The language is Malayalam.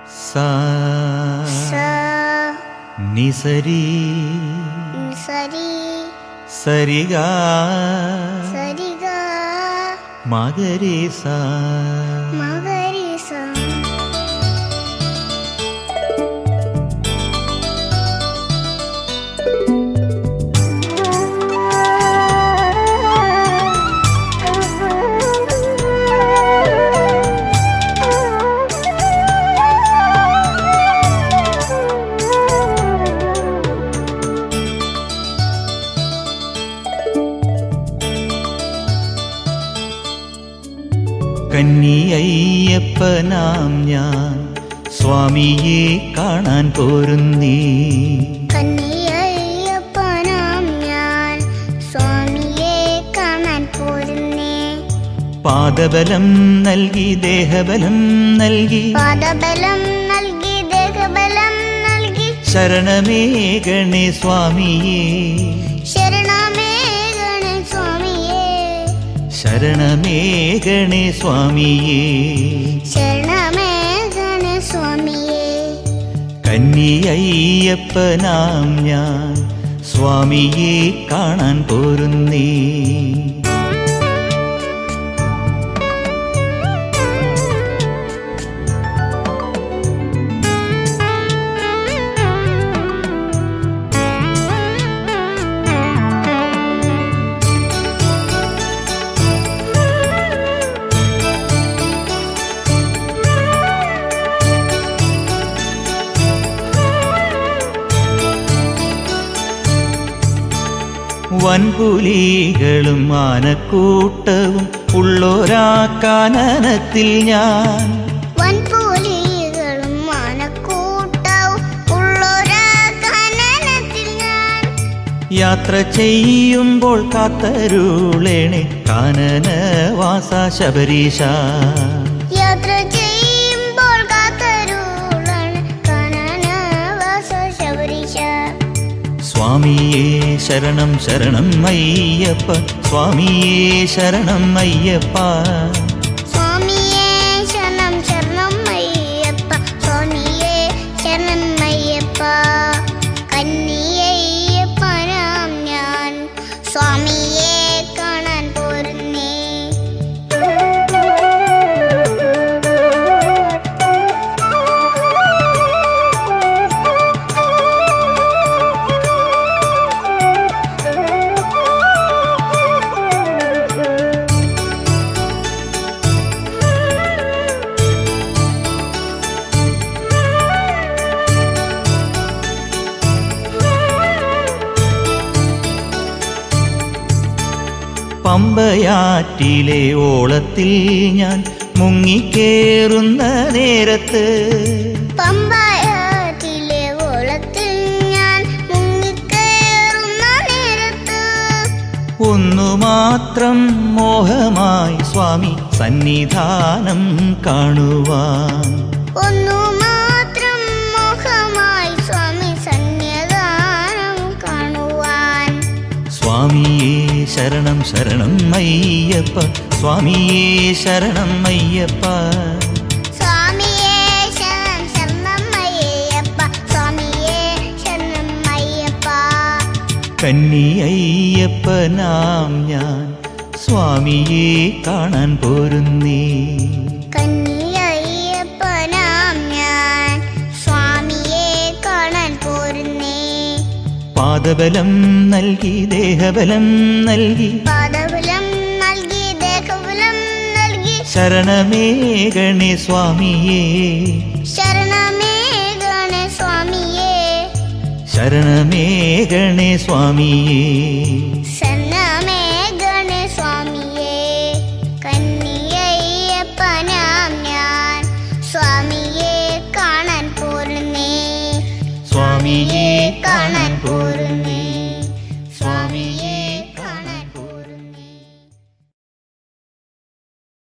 സ സ നിസരി സരി സരിഗ സരിഗ മകരി സ മകരി സ കന്നിയയ്യപ്പനാം ഞാൻ സ്വാമിയെ കാണാൻ പോരുന്നീ കന്നിയയ്യപ്പനാം ഞാൻ സ്വാമിയെ കാണാൻ പോരുന്നേ പാദബലം നൽകി ദേഹബലം നൽകി പാദബലം നൽകി ദേഹബലം നൽകി ശരണമേ ഗണേ സ്വാമിയേ ശരണമേ ഗണ സ്വാമിയേ ശരണമേ ഗണേ സ്വാമിയേ ശരണമേ ഗണ സ്വാമിയേ കന്നിയയ്യപ്പനാം ഞാൻ സ്വാമിയെ കാണാൻ പോരുന്നീ വൻപുലികളും ആനക്കൂട്ടവും ഉള്ളോരാ കാനനത്തിൽ ഞാൻ വൻപുലികളും മാനക്കൂട്ടവും ഉള്ളൊരു കനനത്തിൽ ഞാൻ യാത്ര ചെയ്യുമ്പോൾ കാത്തരുളേണേ കാനനവാസ ശബരീശ യാത്ര ചെയ്യുമ്പോൾ കാത്തരുളാണ് കനനവാസ ശബരീശ സ്വാമിയേ ശരണം ശരണം അയ്യപ്പ സ്വാമിയേ ശരണം അയ്യപ്പ സ്വാമിയേ ശരണം ശരണം അയ്യപ്പ സ്വാമിയേ ശരണം അയ്യപ്പ കന്നിയയ്യപ്പനാം ഞാൻ സ്വാമിയെ കാണാൻ പോരുന്നേ പമ്പയാറ്റിലെ ഓളത്തിൽ ഞാൻ മുങ്ങിക്കേറുന്ന നേരത്ത് പമ്പയാറ്റിലെ ഓളത്തിൽ ഞാൻ മുങ്ങിക്കയറുന്ന നേരത്ത് ഒന്നു മാത്രം മോഹമായി സ്വാമി സന്നിധാനം കാണുവാൻ ഒന്നു മാത്രം മോഹമായി സ്വാമി സന്യദാനം കാണുവാൻ സ്വാമിയേ ശരണം ശരണം അയ്യപ്പ സ്വാമിയേ ശരണം അയ്യപ്പ സ്വാമിയേ ശരണം ശരണം അയ്യപ്പ സ്വാമിയേ ശരണം അയ്യപ്പ കന്നി അയ്യപ്പനാം ഞാൻ സ്വാമിയെ കാണാൻ പോരുന്നേ കന്നിയയ്യപ്പനാം ഞാൻ സ്വാമിയെ കാണാൻ പോരുന്നേ പാദബലം നൽകി ദേഹബലം നൽകി പാദബലം നൽകി ദേഹബലം നൽകി ശരണമേ ഗണേ സ്വാമിയേ ശരണമേ ഗണ സ്വാമിയേ ശരണമേ ഗണേ സ്വാമിയേ ശരണമേ ഗണ സ്വാമിയേ കന്നി